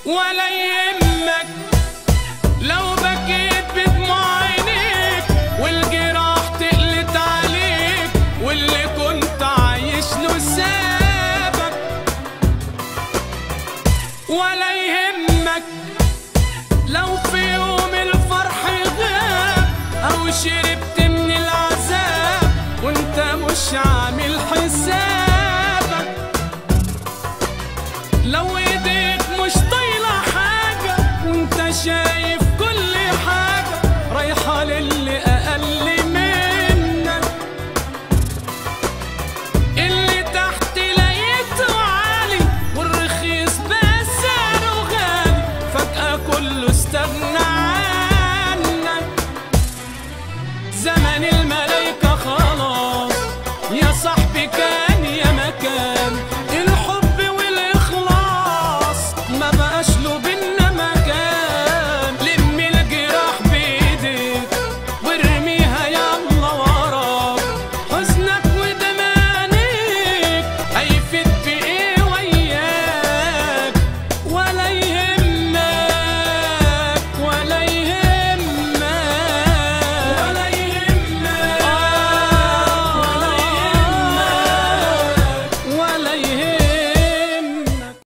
ولا يهمك لو بكيت بدموع عينيك والجراح تقلت عليك واللي كنت عايش له سابك ولا يهمك لو في يوم الفرح غاب او شربت من العذاب وانت مش عامل حسابك لو ايديك مش طايله حاجه وانت شايف